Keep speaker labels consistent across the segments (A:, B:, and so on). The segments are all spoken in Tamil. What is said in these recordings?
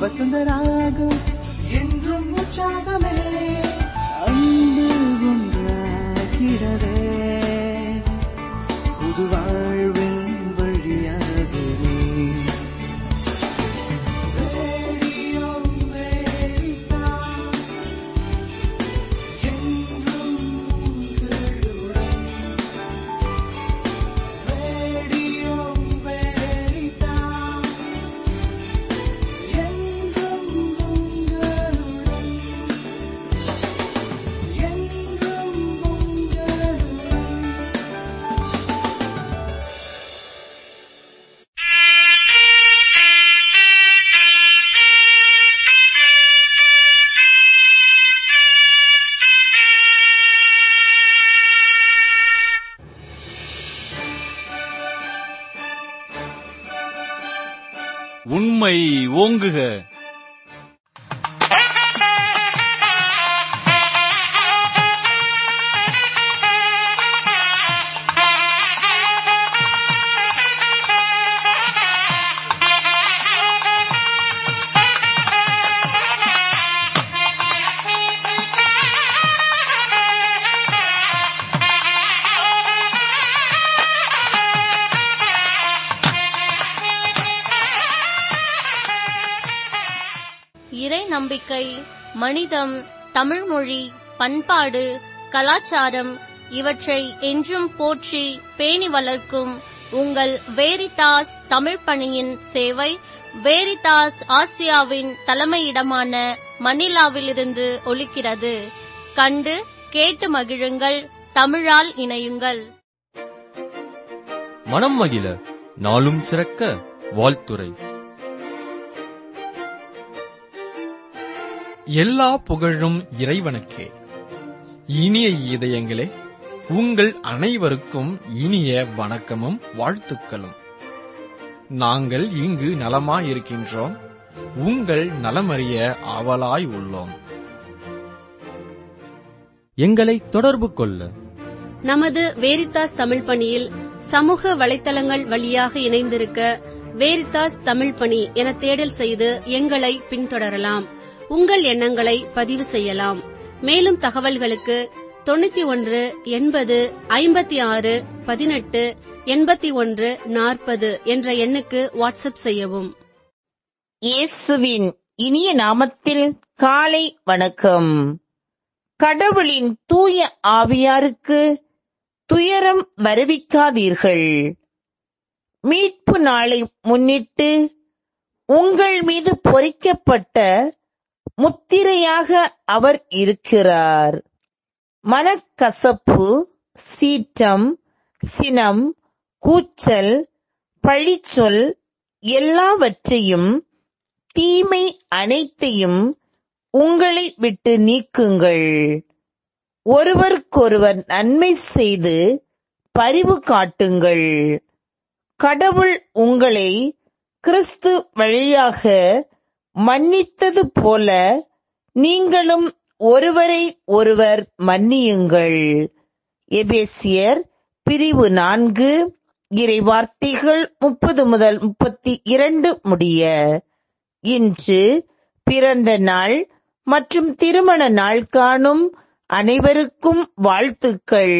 A: வசந்தராகம் என்றும் உற்சாகமே அன்பு ஒன்றாகிடவே புது வாழ்வின் வழியாகவே ரேடியோ அமெரிக்கா, என்றும் உங்களுடன். ரேடியோ அமெரிக்கா, என்றும் உங்களுடன். என்றும் உங்களுடன்.
B: உண்மை ஓங்குக
C: இறை நம்பிக்கை மனிதம் தமிழ்மொழி பண்பாடு கலாச்சாரம் இவற்றை என்றும் போற்றி பேணி வளர்க்கும் உங்கள் வேரிதாஸ் தமிழ் பணியின் சேவை வேரிதாஸ் ஆசியாவின் தலைமையிடமான மணிலாவிலிருந்து ஒலிக்கிறது கண்டு கேட்டு மகிழுங்கள் தமிழால் இணையுங்கள்
D: மனம் மகிழ நாளும் சிறக்க வாழ்த்துரை
E: எல்லா புகழும் இறைவனுக்கே இனிய இதயங்களே உங்கள் அனைவருக்கும் இனிய வணக்கமும் வாழ்த்துக்களும் நாங்கள் இங்கு நலமாயிருக்கின்றோம் உங்கள் நலமறிய ஆவலாய் உள்ளோம்
D: எங்களை தொடர்பு கொள்ள
F: நமது வேரித்தாஸ் தமிழ் பணியில் சமூக வலைத்தளங்கள் வழியாக இணைந்திருக்க வேரித்தாஸ் தமிழ் பணி என தேடல் செய்து எங்களை பின்தொடரலாம் உங்கள் எண்ணங்களை பதிவு செய்யலாம் மேலும் தகவல்களுக்கு தொண்ணூத்தி ஒன்று எண்பது ஐம்பத்தி ஆறு பதினெட்டு எண்பத்தி ஒன்று நாற்பது என்ற எண்ணுக்கு வாட்ஸ்அப் செய்யவும்
G: இயேசுவின் இனிய நாமத்தில் காலை வணக்கம் கடவுளின் தூய ஆவியாருக்கு துயரம் வருவிக்காதீர்கள் மீட்பு நாளை முன்னிட்டு உங்கள் மீது பொறிக்கப்பட்ட முத்திரையாக அவர் இருக்கிறார் மனக்கசப்பு சீற்றம் சினம் கூச்சல் பழிச்சொல் எல்லாவற்றையும் தீமை அனைத்தையும் உங்களை விட்டு நீக்குங்கள் ஒருவருக்கொருவர் நன்மை செய்து பரிவு காட்டுங்கள் கடவுள் உங்களை கிறிஸ்து வழியாக மன்னித்தது போல நீங்களும் ஒருவரை ஒருவர் மன்னியுங்கள் எபேசியர் பிரிவு நான்கு இறை வார்த்தைகள் முப்பது முதல் முப்பத்தி இரண்டு முடிய இன்று பிறந்த நாள் மற்றும் திருமண நாள் காணும் அனைவருக்கும் வாழ்த்துக்கள்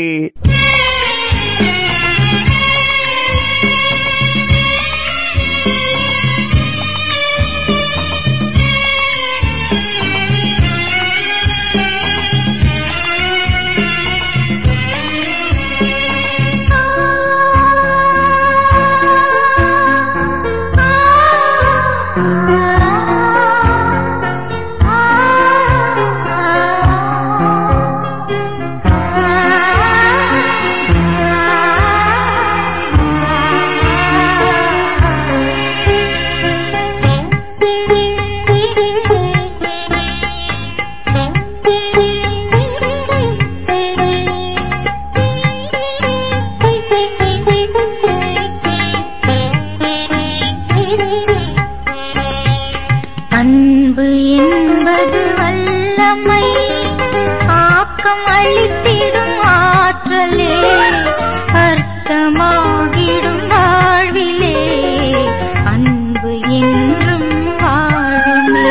H: அன்பு என்பது வல்லமை ஆக்கம் அளித்திடும் ஆற்றலே அர்த்தமாகிடும் வாழ்விலே அன்பு என்றும் வாழுமே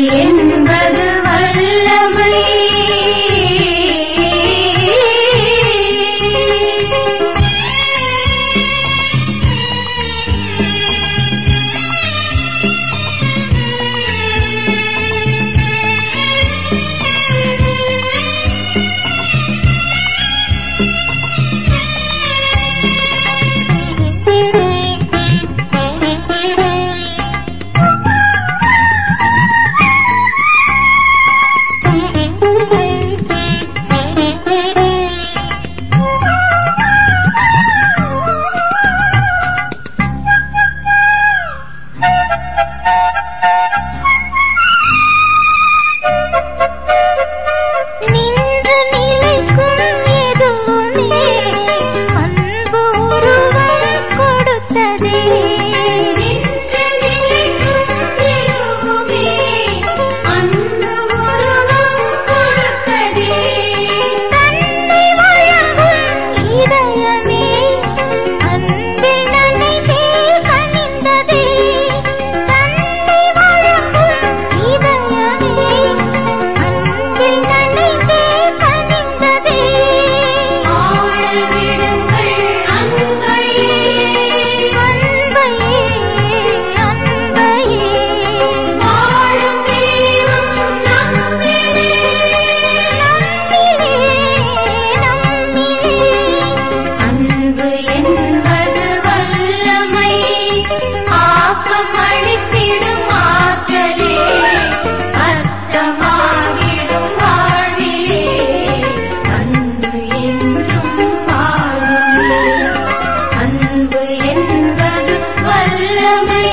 H: என்பது வல்லமை நின்று நிலைக்கும் எதுவுமே அன்பு உருவம் கொடுத்ததே நின்று நிலைக்கும் எதுவுமே அன்பு உருவம் கொடுத்ததே தன்னை வழங்கும் இதயமே அன்பில் நனைந்தே கனிந்ததே தன்னை வழங்கும் இதயமே அன்பில் நனைந்தே கனிந்ததே ஆழ விடுங்கள் அன்பையே அன்பையே அன்பையே வாழும் தெய்வம் நம்மிலே நம்மிலே நம்மிலே அன்பு என்பது வல்லமை ஆக்கம் அளித்திடும் ஆற்றலே அர்த்தமாகிடும் வாழ்விலே அன்பு என்றும் வாழுமே அன்பு என்பது வல்லமை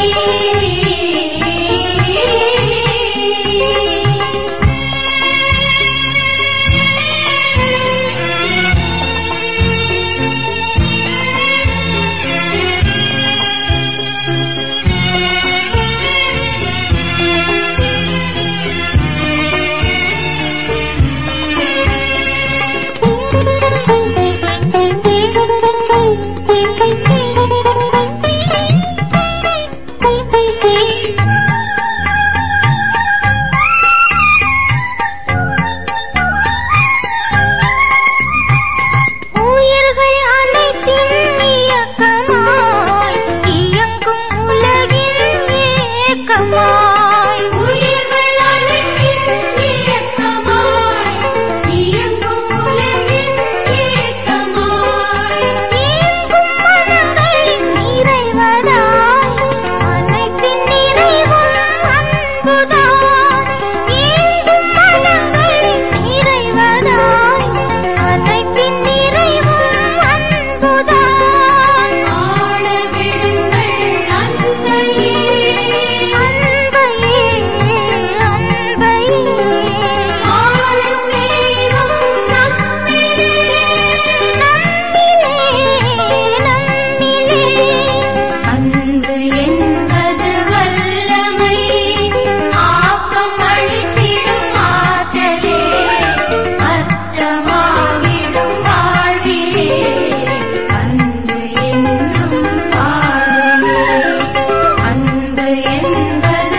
H: உயிர்கள் அனைத்தின் இயக்கமாய் இயங்கும் உலகின் ஏக்கமாய் உயிர்கள் அனைத்தின் இயக்கமாய் இயங்கும் உலகின் ஏக்கமாய் இயங்கும் மனங்கள் நிறைவதாய் அனைத்தின் நிறைவும் அன்புதான் இயங்கும் மனங்கள் நிறைவதாய் அனைத்தின் நிறைவும் அன்புதான் ஆழ விடுங்கள் அன்பையே அன்பையே அன்பையே ஆளும் தெய்வம் நம்மிலே நம்மிலே நம்மிலே அன்பு என்பது வல்லமை ஆக்கம் அளித்திடும் ஆற்றலே அர்த்தமாகிடும் வாழ்விலே அன்பு என்றும் வாழுமே அன்பு என்பது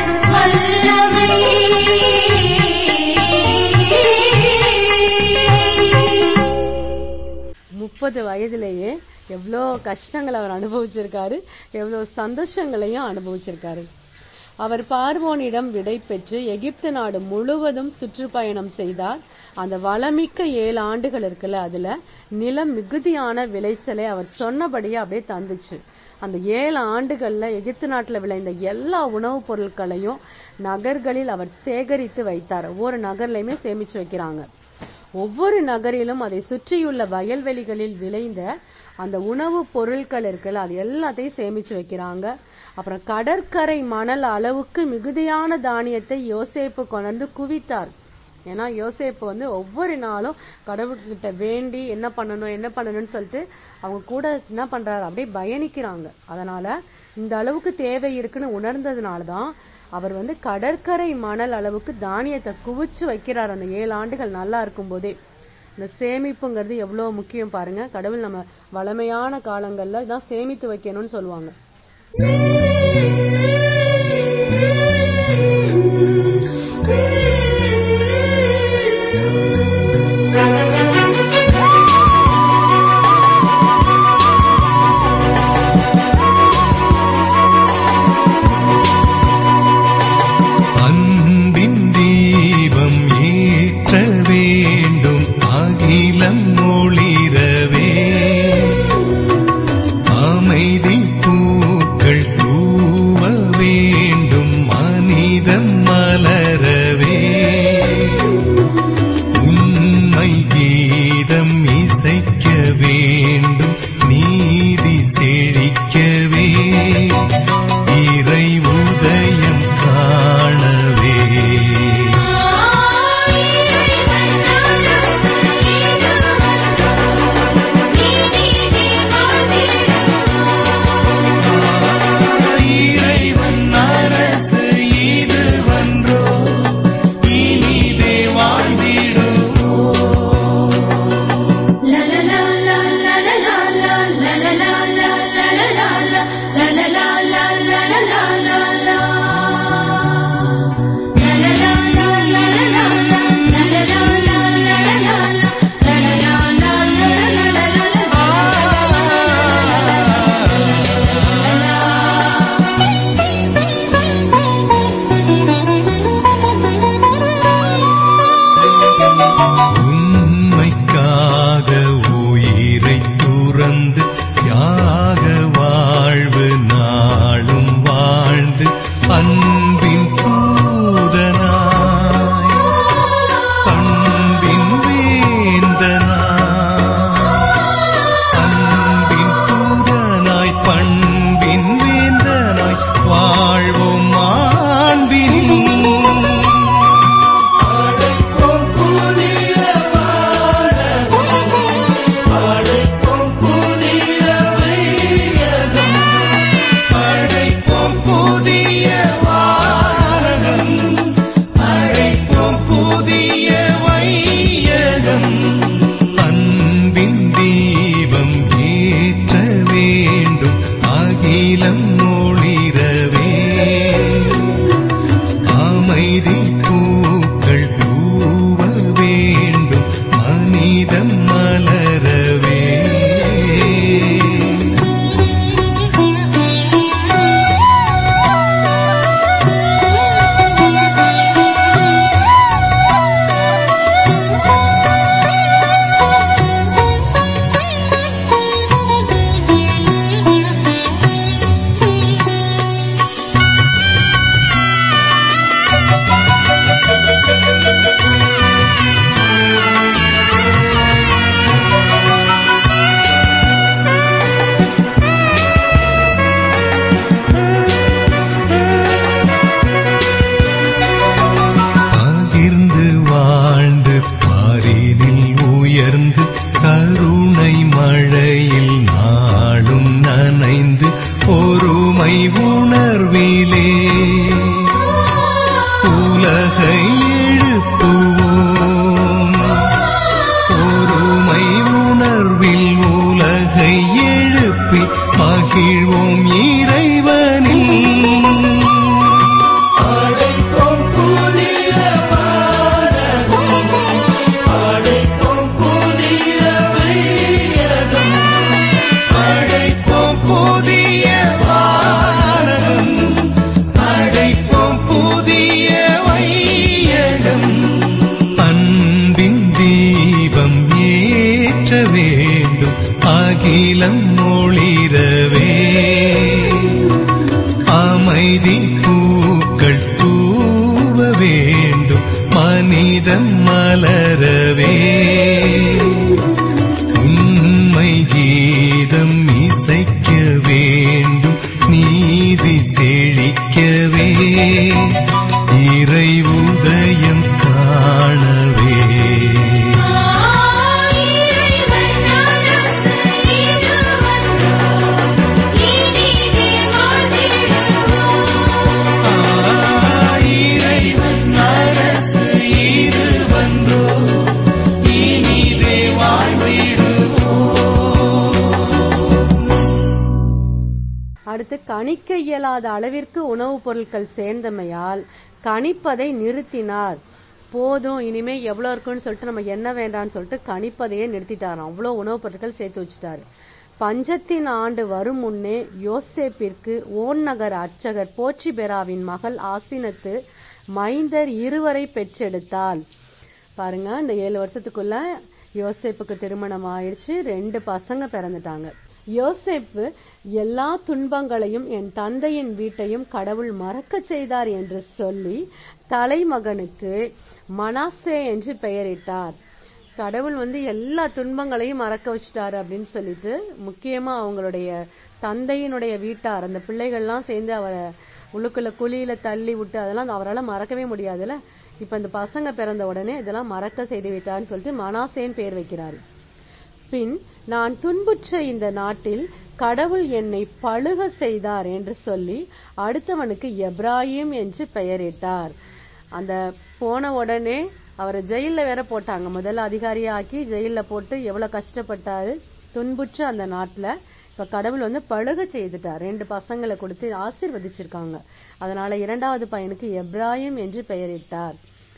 H: வல்லமை
I: முப்பது வயதிலேயே எவ்வளோ கஷ்டங்களை அவர் அனுபவிச்சிருக்காரு எவ்வளோ சந்தோஷங்களையும் அனுபவிச்சிருக்காரு அவர் பார்வோனிடம் விடை பெற்று எகிப்து நாடு முழுவதும் சுற்றுப்பயணம் செய்தார் அந்த வளமிக்க ஏழு ஆண்டுகள் இருக்குல்ல அதுல நிலம் மிகுதியான விளைச்சலை அவர் சொன்னபடியே அப்படியே தந்துச்சு அந்த ஏழு ஆண்டுகள்ல எகிப்து நாட்டுல விளைந்த எல்லா உணவுப் பொருட்களையும் நகர்களில் அவர் சேகரித்து வைத்தார் ஒவ்வொரு நகர்லயுமே சேமிச்சு வைக்கிறாங்க ஒவ்வொரு நகரிலும் அதை சுற்றியுள்ள வயல்வெளிகளில் விளைந்த அந்த உணவுப் பொருட்கள் இருக்குல்ல அது எல்லாத்தையும் சேமிச்சு வைக்கிறாங்க அப்புறம் கடற்கரை மணல் அளவுக்கு மிகுதியான தானியத்தை யோசேப்பு கொண்டு குவித்தார் ஏன்னா யோசேப்பு வந்து ஒவ்வொரு நாளும் கடவுள்கிட்ட வேண்டி என்ன பண்ணணும் என்ன பண்ணணும்னு சொல்லிட்டு அவங்க கூட என்ன பண்றாரு அப்படியே பயணிக்கிறாங்க அதனால இந்த அளவுக்கு தேவை இருக்குன்னு உணர்ந்ததுனாலதான் அவர் வந்து கடற்கரை மணல் அளவுக்கு தானியத்தை குவிச்சு வைக்கிறார் அந்த ஏழு ஆண்டுகள் நல்லா இருக்கும் போதே இந்த சேமிப்புங்கிறது எவ்வளவு முக்கியம் பாருங்க கடவுள் நம்ம வளமையான காலங்கள்ல இதான் சேமித்து வைக்கணும்னு சொல்லுவாங்க
J: மலரவே உண்மை கீதம் இசைக்க வேண்டும் நீதி செழிக்கவே இறை உதயம் காணவே இறைவன் அரசு இது வந்தோ இனிதே
I: அடுத்து கணிக்க இயலாத அளவிற்கு உணவுப் பொருட்கள் சேர்ந்தமையால் கணிப்பதை நிறுத்தினார் போதும் இனிமே எவ்வளவு இருக்குன்னு சொல்லிட்டு நம்ம என்ன வேண்டாம்னு சொல்லிட்டு கணிப்பதையே நிறுத்திட்டாராம் அவ்வளவு உணவுப் பொருட்கள் சேர்த்து வச்சுட்டாரு பஞ்சத்தின் ஆண்டு வரும் முன்னே யோசேப்பிற்கு ஓன் நகர் அர்ச்சகர் போச்சிபெராவின் மகள் ஆசினத்து மைந்தர் இருவரை பெற்றெடுத்தாள் பாருங்க இந்த ஏழு வருஷத்துக்குள்ள யோசேப்புக்கு திருமணம் ஆயிடுச்சு ரெண்டு பசங்க பிறந்துட்டாங்க யோசேப்பு எல்லா துன்பங்களையும் என் தந்தையின் வீட்டையும் கடவுள் மறக்கச் செய்தார் என்று சொல்லி தலைமகனுக்கு மனாசே என்று பெயரிட்டார் கடவுள் வந்து எல்லா துன்பங்களையும் மறக்க வச்சுட்டாரு அப்படின்னு சொல்லிட்டு முக்கியமா அவங்களுடைய தந்தையினுடைய வீட்டார் அந்த பிள்ளைகள்லாம் சேர்ந்து அவரை உள்ளுக்குள்ள குழியில தள்ளி விட்டு அதெல்லாம் அவரால் மறக்கவே முடியாதுல்ல இப்ப இந்த பசங்க பிறந்த உடனே இதெல்லாம் மறக்க செய்து விட்டார்னு சொல்லிட்டு மனாசேன் பேர் வைக்கிறாரு பின் நான் துன்புற்ற இந்த நாட்டில் கடவுள் என்னை பழுக செய்தார் என்று சொல்லி அடுத்தவனுக்கு எப்ராஹிம் என்று பெயரிட்டார் அந்த போன உடனே அவரை ஜெயில்ல வேற போட்டாங்க முதல்ல அதிகாரியாக்கி ஜெயில்ல போட்டு எவ்வளவு கஷ்டப்பட்டாரு துன்புற்ற அந்த நாட்டுல இப்ப கடவுள் வந்து பழுக செய்துட்டார் ரெண்டு பசங்களை கொடுத்து ஆசீர்வதிச்சிருக்காங்க அதனால இரண்டாவது பையனுக்கு எப்ராஹிம் என்று பெயரிட்டார்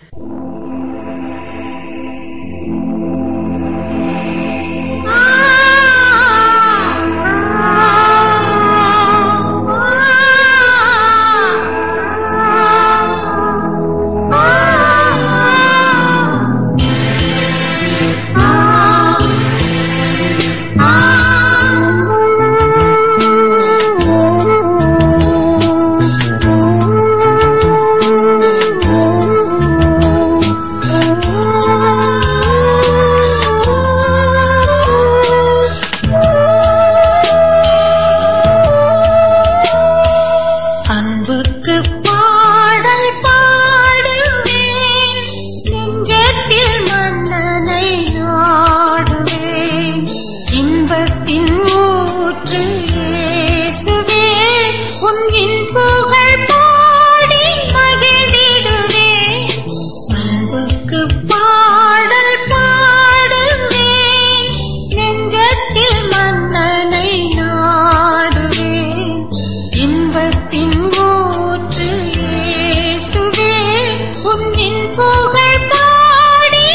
H: அன்புக்கு பாடல் பாடுவேன் நெஞ்சத்தில் மன்னனை நாடுவேன் இன்பத்தின் ஊற்று இயேசுவே உன் இன்புகள் பாடி மகிழ்ந்திடுவேன் அன்புக்கு பாடல் பாடுவேன் நெஞ்சத்தில் மன்னனை நாடுவேன் இன்பத்தின் ஊற்று இயேசுவே உன்னின் புகழ் பாடி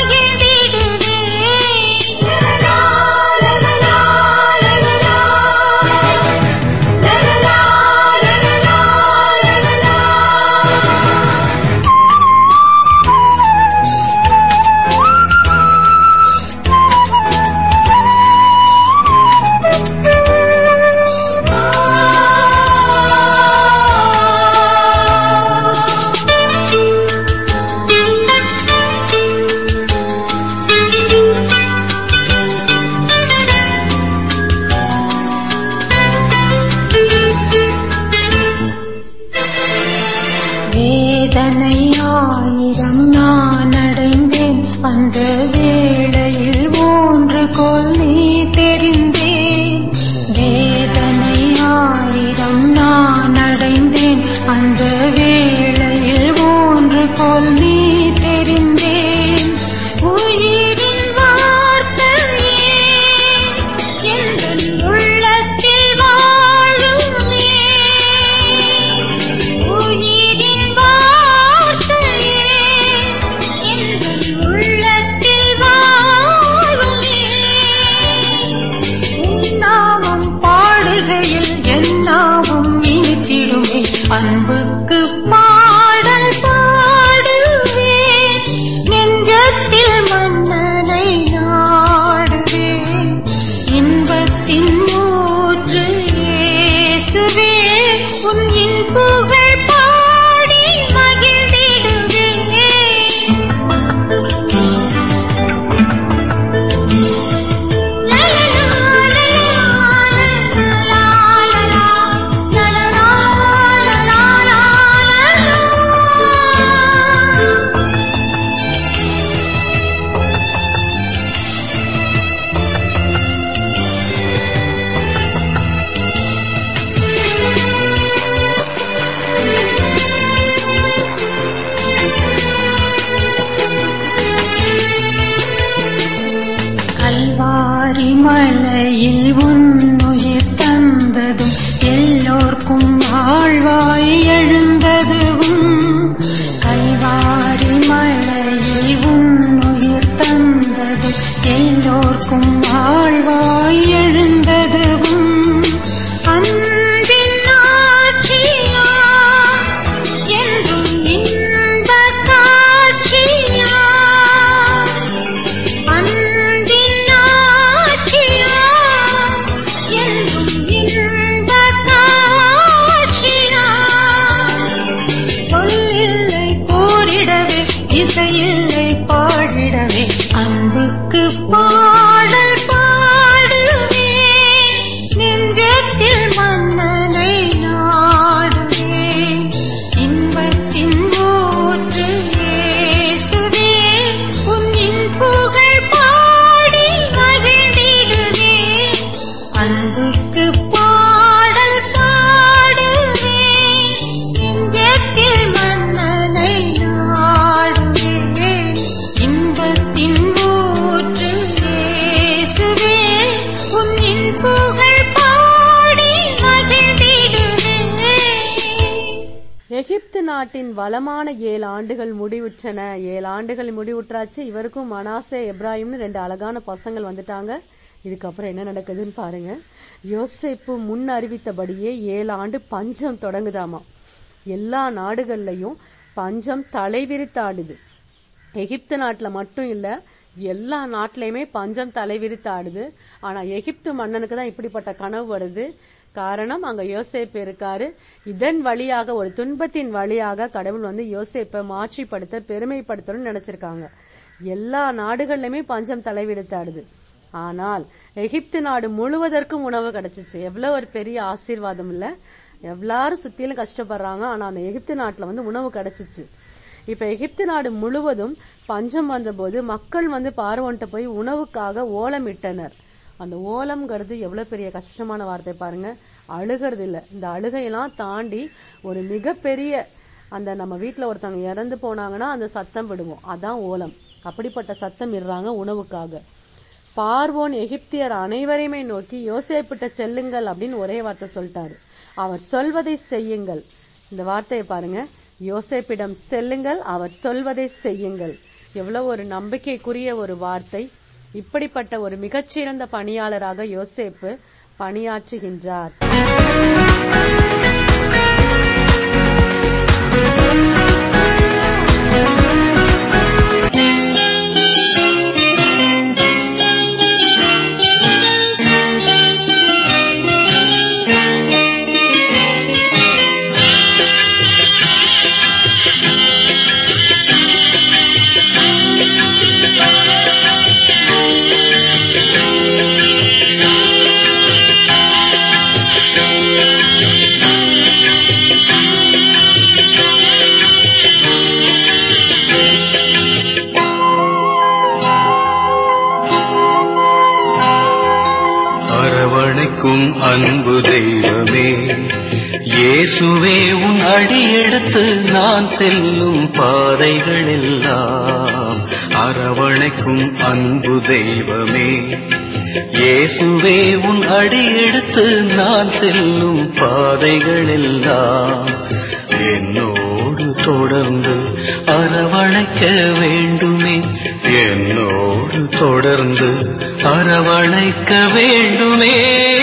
H: மகிழ்ந்திடுவேன் வேதனை ஆயிரம் நான் அடைந்தேன் அந்த வேளையில் ஒன்று கொல் நீ தெரிந்தேன் வேதனை ஆயிரம் நான் அடைந்தேன் அந்த வேளையில் ஒன்று கொல் நீ தெரிந்தேன் உயிரின் வார்த்தையே எங்கள் உள்ளத்தில் வாழுமே உயிரின் வார்த்தையே எங்கள் உள்ளத்தில் இசையில்லை பாடிடவே அன்புக்கு பாடல் பாடுவேன் நெஞ்சத்தில் மன்னனை நாடுவேன் இன்பத்தின் ஊற்று இயேசுவே உன்னின் புகழ் பாடி மகிழ்ந்திடுவேன் அன்புக்கு பாடல் பாடுவேன் நெஞ்சத்தில் மன்னனை நாடுவேன் இன்பத்தின் ஊற்று இயேசுவே உன்னின் புகழ் பாடி மகிழ்ந்திடுவேன்
I: எகிப்து நாட்டின் வளமான ஏழு ஆண்டுகள் முடிவுற்றன ஏழு ஆண்டுகள் முடிவுற்றாச்சு இவருக்கும் மனாசே எப்ராஹிம்னு ரெண்டு அழகான பசங்கள் வந்துட்டாங்க இதுக்கப்புறம் என்ன நடக்குதுன்னு பாருங்க யோசேப்பு முன் அறிவித்தபடியே ஏழு ஆண்டு பஞ்சம் தொடங்குதாமா எல்லா நாடுகள்லயும் பஞ்சம் தலைவிரித்தாடுது எகிப்து நாட்டுல மட்டும் இல்ல எல்லா நாட்டிலயுமே பஞ்சம் தலைவிரித்தாடுது ஆனா எகிப்து மன்னனுக்கு தான் இப்படிப்பட்ட கனவு வருது காரணம் அங்க யோசேப்பு இருக்காரு இதன் வழியாக ஒரு துன்பத்தின் வழியாக கடவுள் வந்து யோசேப்பை மாற்றிப்படுத்த பெருமைப்படுத்தணும்னு நினைச்சிருக்காங்க எல்லா நாடுகள்லயுமே பஞ்சம் தலைவிரித்தாடுது ஆனால் எகிப்து நாடு முழுவதற்கும் உணவு கிடைச்சிச்சு எவ்வளவு ஒரு பெரிய ஆசீர்வாதம் இல்ல எல்லாரும் சுத்திலும் கஷ்டப்படுறாங்க ஆனா அந்த எகிப்து நாட்டுல வந்து உணவு கிடைச்சிச்சு இப்ப எகிப்து நாடு முழுவதும் பஞ்சம் வந்தபோது மக்கள் வந்து பார்வோன்ட்ட போய் உணவுக்காக ஓலமிட்டனர் அந்த ஓலம்ங்கிறது எவ்வளவு பெரிய கஷ்டமான வார்த்தை பாருங்க அழுகிறது இல்ல இந்த அழுகையெல்லாம் தாண்டி ஒரு மிகப்பெரிய அந்த நம்ம வீட்ல ஒருத்தவங்க இறந்து போனாங்கன்னா அந்த சத்தம் விடுவோம் அதான் ஓலம் அப்படிப்பட்ட சத்தம் இடுறாங்க உணவுக்காக பார்வோன் எகிப்தியர் அனைவரையுமே நோக்கி யோசேப்பிட்ட செல்லுங்கள் அப்படின்னு ஒரே வார்த்தை சொல்லிட்டாரு அவர் சொல்வதை செய்யுங்கள் இந்த வார்த்தையை பாருங்க யோசேப்பிடம் செல்லுங்கள் அவர் சொல்வதை செய்யுங்கள் எவ்வளவு ஒரு நம்பிக்கைக்குரிய ஒரு வார்த்தை இப்படிப்பட்ட ஒரு மிகச்சிறந்த பணியாளராக யோசேப்பு பணியாற்றுகின்றார்
J: அரவணைக்கும் அன்பு தெய்வமே இயேசுவே உன் அடியெடுத்து நான் செல்லும் பாதைகள் எல்லாம் அரவணைக்கும் அன்பு தெய்வமே இயேசுவே உன் அடியெடுத்து நான் செல்லும் பாதைகள் எல்லாம் என்னோடு தொடர்ந்து அரவணைக்க வேண்டுமே என்னோடு தொடர்ந்து அரவணைக்க வேண்டுமே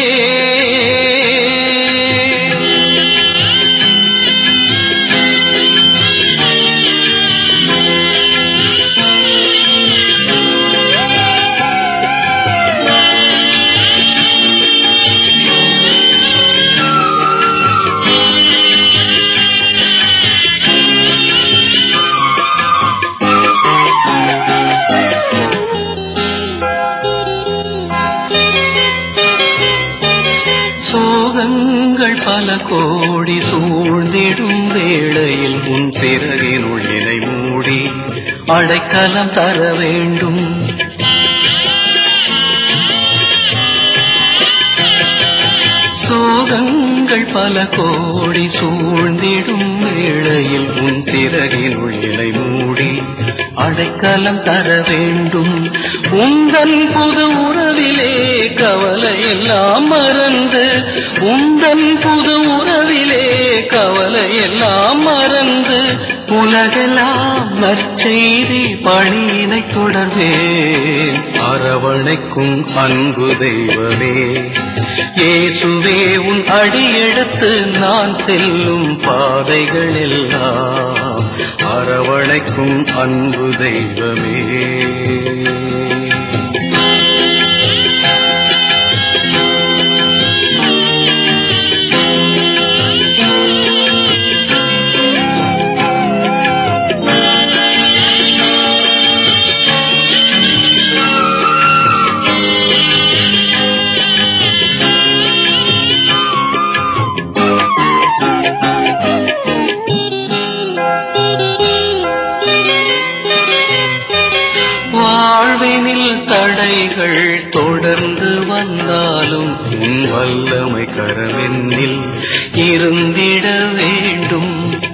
J: சோகங்கள் பல கோடி சூழ்ந்திடும் வேளையில் உன் சிறகினுள் என்னை மூடி அடைக்கலம் தர வேண்டும் சோகங்கள் பல கோடி சூழ்ந்திடும் வேளையில் உன் சிறகினுள் என்னை மூடி அடைக்கலம் தர வேண்டும் உந்தன் புது உறவிலே கவலை எல்லாம் மறந்து உந்தன் புது உறவிலே கவலை எல்லாம் மறந்து உலகெல்லாம் நற்செய்தி பணியினை தொடர்வேன் அரவணைக்கும் அன்பு தெய்வமே இயேசுவே உன் அடியெடுத்து நான் செல்லும் பாதைகள் எல்லாம் அரவணைக்கும் அன்பு தெய்வமே தடைகள் தொடர்ந்து வந்தாலும் உன் வல்லமை கரமென்னில் இருந்திட வேண்டும்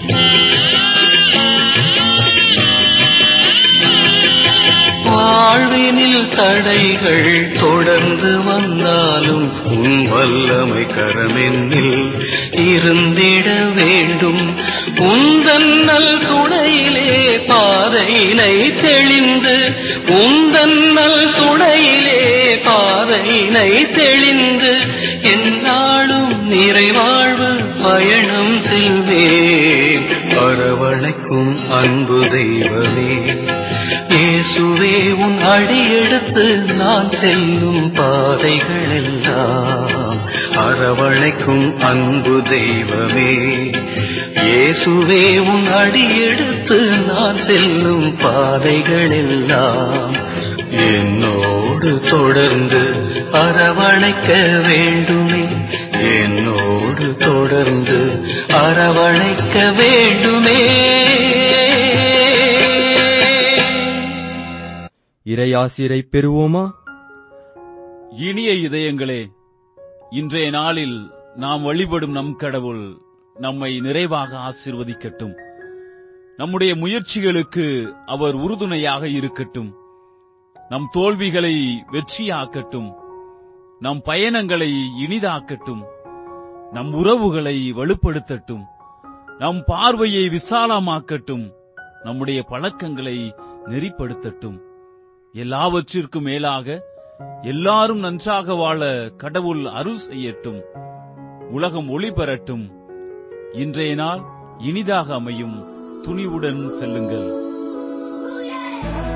J: வாழ்வினில் தடைகள் தொடர்ந்து வந்தாலும் உன் வல்லமை கரமென்னில் இருந்திட வேண்டும் உந்தன்னல் துணையிலே பாதையினை தெளிந்து உந்தன்னல் துணையிலே பாதையினை தெளிந்து என்னாலும் நிறைவாழ்வு பயணம் செல்வேன் அரவணைக்கும் அன்பு தெய்வமே இயேசுவே உன் அடியெடுத்து நான் செல்லும் பாதைகள் எல்லாம் அரவணைக்கும் அன்பு தெய்வமே இயேசுவே உன் அடியெடுத்து நான் செல்லும் பாதைகள் எல்லாம் என்னோடு தொடர்ந்து அரவணைக்க வேண்டுமே என்னோடு தொடர்ந்து அரவணைக்க வேண்டுமே
D: இறையாசிரை பெறுவோமா
B: இனிய இதயங்களே இன்றைய நாளில் நாம் வழிபடும் நம் கடவுள் நம்மை நிறைவாக ஆசீர்வதிக்கட்டும் நம்முடைய முயற்சிகளுக்கு அவர் உறுதுணையாக இருக்கட்டும் நம் தோல்விகளை வெற்றியாக்கட்டும் நம் பயணங்களை இனிதாக்கட்டும் நம் உறவுகளை வலுப்படுத்தட்டும் நம் பார்வையை விசாலமாக்கட்டும் நம்முடைய பழக்கங்களை நெறிப்படுத்தட்டும் எல்லாவற்றிற்கும் மேலாக எல்லாரும் நன்றாக வாழ கடவுள் அருள் செய்யட்டும் உலகம் ஒளி பெறட்டும் இன்றைய நாள் இனிதாக அமையும் துணிவுடன் செல்லுங்கள்